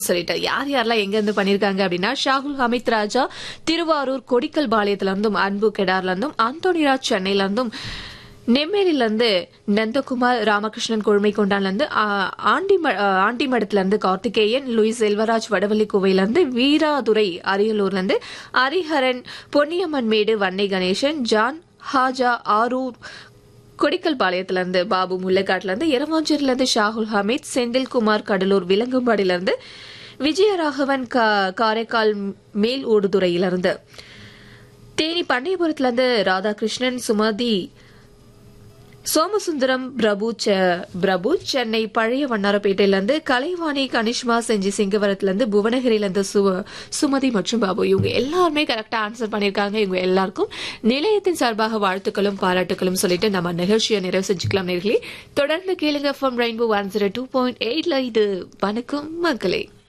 சொல்லிட்டு யார் யாரெல்லாம் எங்க இருந்து பண்ணிருக்காங்க அப்படின்னா ஷாகுல் ஹமீத் ராஜா திருவாரூர் கொடிக்கல் பாளையத்துல இருந்தும் அன்பு கெடார்ல இருந்தும் அந்தோனிராஜ் சென்னையில இருந்தும் நெம்மேலில இருந்து நந்தகுமார் ராமகிருஷ்ணன் கொழுமை கொண்டான்ல இருந்து ஆ, ஆண்டிம- ஆ, ஆண்டிமடத்துல இருந்து கார்த்திகேயன் லூயிஸ் செல்வராஜ் வடவள்ளி கோவையில இருந்து வீராதுரை அரியலூர்ல இருந்து ஹரிஹரன் பொன்னியம்மன் மேடு வன்னை கணேசன் ஜான் ஹாஜா ஆரூர் கொடிக்கல் பாளையத்துல இருந்து பாபு முல்லைக்காட்டுல இருந்து இரவாஞ்சேரில இருந்து ஷாகுல் ஹமீத் செந்தில்குமார் கடலூர் விலங்கும்பாடியில இருந்து விஜயராகவன் கா- காரைக்கால் மேல் ஓடுதுறையில இருந்து தேனி பண்டையபுரத்துல இருந்து ராதாகிருஷ்ணன் சுமதி சோமசுந்தரம் பிரபு செ- பிரபு சென்னை பழைய வண்ணாரப்பேட்டையில இருந்து கலைவாணி கனிஷ்மா செஞ்சி சிங்கவரத்துல இருந்து புவனகிரியில இருந்து சு- சுமதி மற்றும் பாபு இவங்க எல்லாருமே கரெக்டா ஆன்சர் பண்ணிருக்காங்க இவங்க எல்லாருக்கும் நிலையத்தின் சார்பாக வாழ்த்துக்களும் பாராட்டுகளும் சொல்லிட்டு நம்ம நிகழ்ச்சியை நிறைவு செஞ்சுக்கலாம் நேர்களே தொடர்ந்து கேளுங்க from Rainbow one zero two point எயிட்ல இது வணக்கம் மக்களே